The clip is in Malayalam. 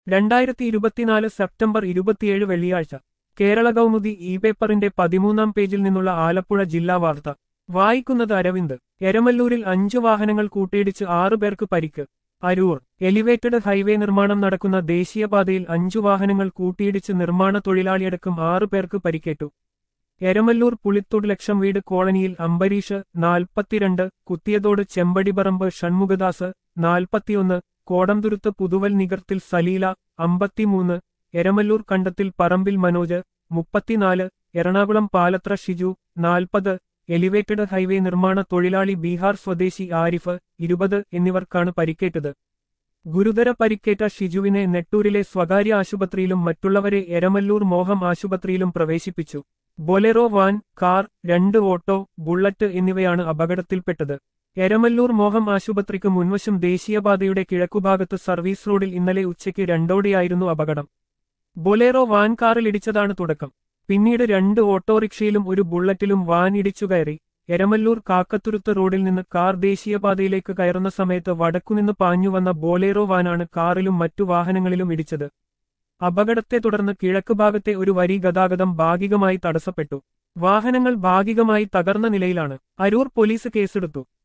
രണ്ടായിരത്തി ഇരുപത്തിനാല് സെപ്റ്റംബർ ഇരുപത്തിയേഴ് വെള്ളിയാഴ്ച കേരള കൗമുദി ഇ പേപ്പറിന്റെ പതിമൂന്നാം പേജിൽ നിന്നുള്ള ആലപ്പുഴ ജില്ലാ വാർത്ത വായിക്കുന്നത് അരവിന്ദ് എരമല്ലൂരിൽ അഞ്ചു വാഹനങ്ങൾ കൂട്ടിയിടിച്ച് ആറു പേർക്ക് പരിക്ക് അരൂർ എലിവേറ്റഡ് ഹൈവേ നിർമ്മാണം നടക്കുന്ന ദേശീയപാതയിൽ അഞ്ചു വാഹനങ്ങൾ കൂട്ടിയിടിച്ച് നിർമ്മാണ തൊഴിലാളിയടക്കം ആറു പേർക്ക് പരിക്കേറ്റു എരമല്ലൂർ പുളിത്തോട് ലക്ഷം വീട് കോളനിയിൽ അംബരീഷ് നാൽപ്പത്തിരണ്ട് കുത്തിയതോട് ചെമ്പടിപറമ്പ് ഷൺമുഖദാസ് നാൽപ്പത്തിയൊന്ന് കോടംതുരുത്ത് പുതുവൽ നികർത്തിൽ സലീല അമ്പത്തിമൂന്ന് എരമല്ലൂർ കണ്ടത്തിൽ പറമ്പിൽ മനോജ് മുപ്പത്തിനാല് എറണാകുളം പാലത്ര ഷിജു നാൽപ്പത് എലിവേറ്റഡ് ഹൈവേ നിർമ്മാണ തൊഴിലാളി ബീഹാർ സ്വദേശി ആരിഫ് ഇരുപത് എന്നിവർക്കാണ് പരിക്കേറ്റത് ഗുരുതര പരിക്കേറ്റ ഷിജുവിനെ നെട്ടൂരിലെ സ്വകാര്യ ആശുപത്രിയിലും മറ്റുള്ളവരെ എരമല്ലൂർ മോഹം ആശുപത്രിയിലും പ്രവേശിപ്പിച്ചു ബൊലെറോ വാൻ കാർ രണ്ട് ഓട്ടോ ബുള്ളറ്റ് എന്നിവയാണ് അപകടത്തിൽപ്പെട്ടത് എരമല്ലൂർ മോഹം ആശുപത്രിക്ക് മുൻവശം ദേശീയപാതയുടെ കിഴക്കുഭാഗത്ത് സർവീസ് റോഡിൽ ഇന്നലെ ഉച്ചയ്ക്ക് രണ്ടോടെയായിരുന്നു അപകടം ബൊലേറോ വാൻ കാറിൽ ഇടിച്ചതാണ് തുടക്കം പിന്നീട് രണ്ട് ഓട്ടോറിക്ഷയിലും ഒരു ബുള്ളറ്റിലും വാൻ ഇടിച്ചു കയറി എരമല്ലൂർ കാക്കത്തുരുത്ത് റോഡിൽ നിന്ന് കാർ ദേശീയപാതയിലേക്ക് കയറുന്ന സമയത്ത് വടക്കുനിന്ന് പാഞ്ഞുവന്ന ബോലേറോ വാനാണ് കാറിലും മറ്റു വാഹനങ്ങളിലും ഇടിച്ചത് അപകടത്തെ തുടർന്ന് കിഴക്ക് ഭാഗത്തെ ഒരു വരി ഗതാഗതം ഭാഗികമായി തടസ്സപ്പെട്ടു വാഹനങ്ങൾ ഭാഗികമായി തകർന്ന നിലയിലാണ് അരൂർ പോലീസ് കേസെടുത്തു